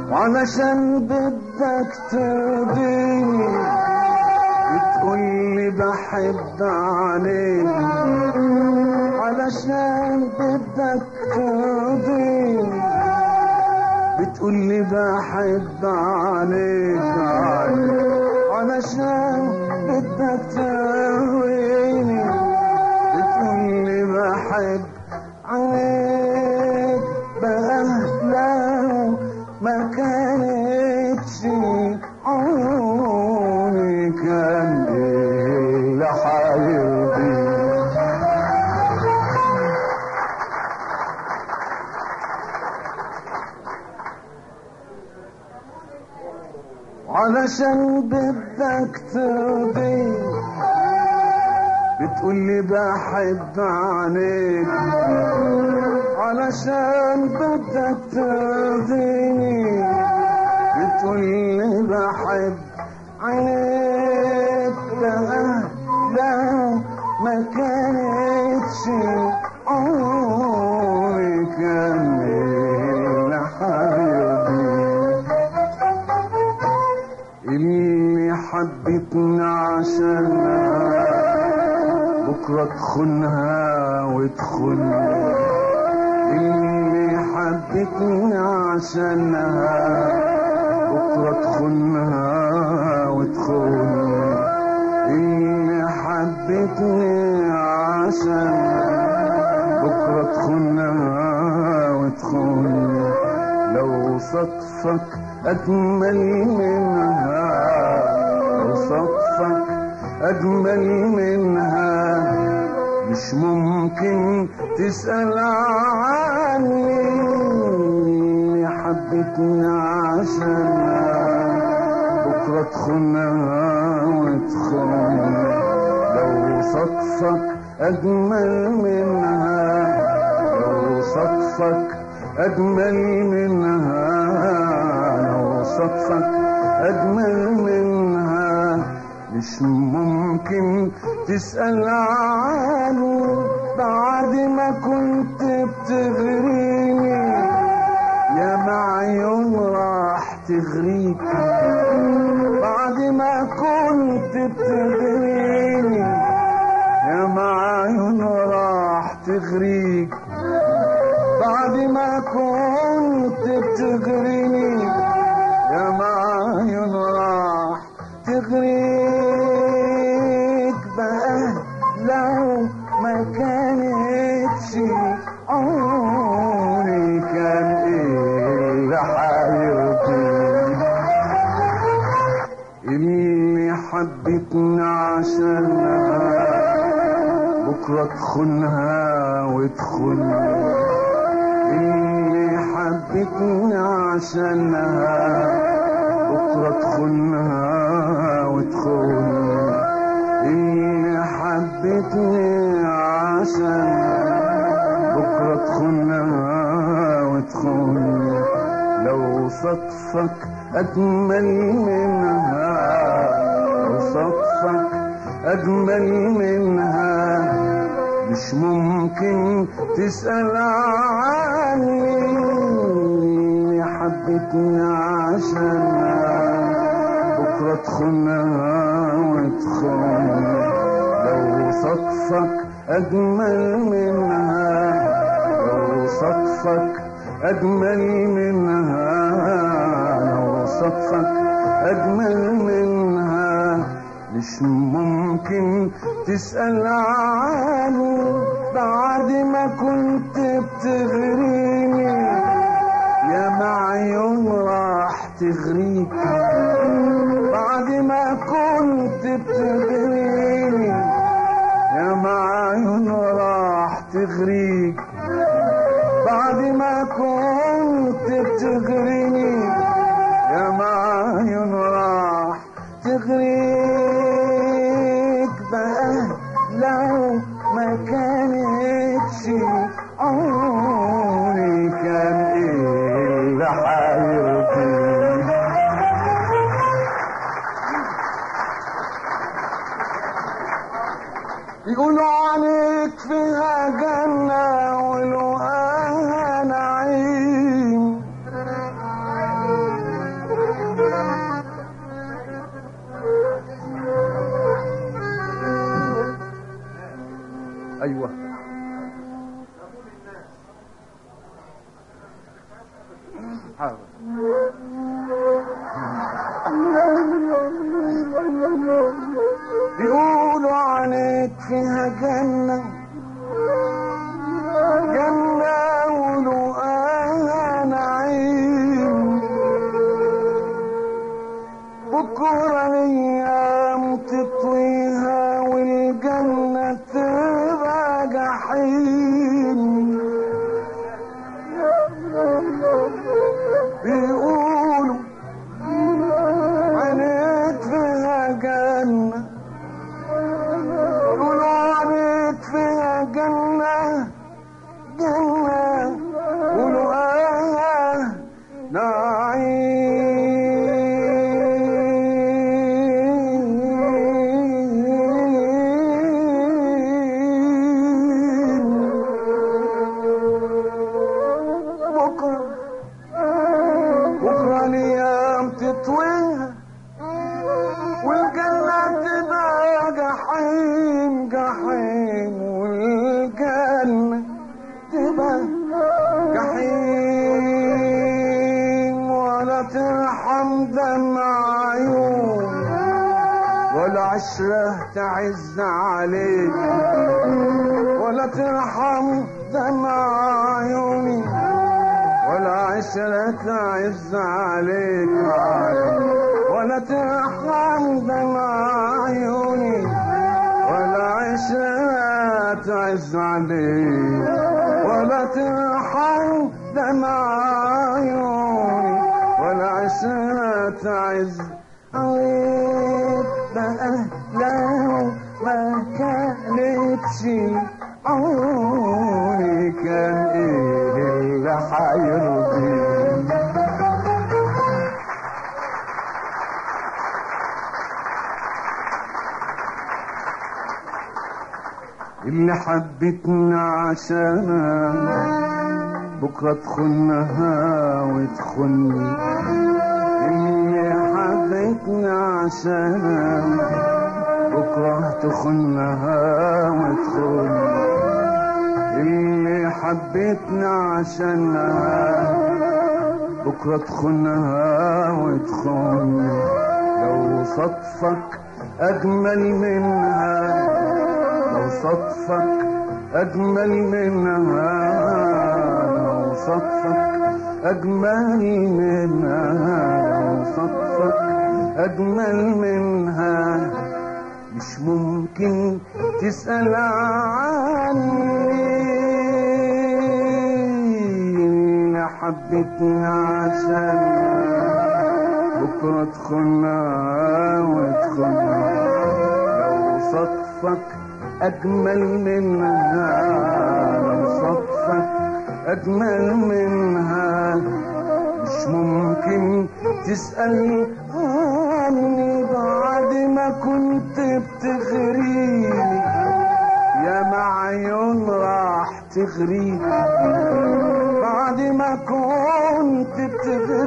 علشان بدك ترضيني بتقولي بحب عليك علشان بدك ترضيني بتقولي بحب عليك علشان بدك ترويني بتقولي بحب عليك بقى لو ما كانتش عيوني كان ايه لحيرضيك علشان بدك ترضي بتقولي بحب عليك علشان بدك ترضيني بتقولي بحب عليك بقى لو ما كانتش عمري كان إيه حبيبي اللي حبتني عشانها بكرة تخونها وتخوني اللي حبتني عشانها بكرة تخونها وتخوني اللي حبتني عشانها بكرة تخونها وتخوني لو صدفك أجمل منها لو صدفك أجمل منها مش ممكن تسأل عني حبتني عشانها بكرة تخونها وتخوني لو صدفك أجمل منها لو صدفك أجمل منها لو صدفك أجمل منها مش ممكن تسأل عنه بعد ما كنت بتغريني يا معيون راح تغريك بعد ما كنت بتغريني يا معيون راح تغريك بعد ما كنت بتغريني يا معيون راح تغريك بقى لو ما كانتش عمري كان ايه لحيرتي اللي حبتني عشانها بكرة تخونها وتخوني اللي حبتني عشانها بكرة تخونها وتخوني اللي حبتني عشانها بكرة تخونها وتخوني لو صدفك أجمل منها لو صدفك أجمل منها مش ممكن تسأل عني حبتني عشانها بكرة تخونها وتخوني لو صدفك أجمل منها لو صدفك أجمل منها لو صدفك أجمل منها مش ممكن تسأل عنه بعد ما كنت بتغريني يا معيون راح تغريك بعد ما كنت بتغريني يا معيون راح تغريك بعد ما كنت بتغريني يا معيون راح تغريك بقى لو ما كانتش عمري كان ايه لحيرتي يقولوا عليك فيها جنة ولقاها نعيم بيقولوا عليك فيها جنة جنة ولقاها نعيم بكرة الأيام تطويها والجنة تبقى جحيم بيقولوا عليك فيها جنة يقولوا عليك فيها جنة جنة قولوا آه نعيم بكرة بكرة الأيام تطويها والجنة تبقى جحيم جحيم والجنة تبقى جحيم ولا ترحم دمع عيون ولا عشرة تعز عليك ولا ترحم دمع عيوني ولا عشرة تعز عليك ولا ترحم دمع عيوني ولا عشرة تعز عليك ولا ترحم دمع عيوني ولا عشرة تعز عليك بقى لو ما كانتش عوني كان ايه اللي حيرضيك اللي حبتنا عشانها بكرة تخنها وتخني اللي حبتنا عشانها بكرة تخنها وتخني اللي حبتنا عشانها بكرة تخنها وتخني لو صدفك أجمل منها لو صدفك أجمل منها لو صدفك أجمل منها لو صدفك أجمل منها مش ممكن تسأل عني أنا حبيتني عشان بكرة تخنها وتخنها لو صدفك أجمل منها لو صدفك أجمل منها مش ممكن تسأل عني بعد ما كنت بتغريني يا معيون راح تغريني بعد ما كنت بتغريني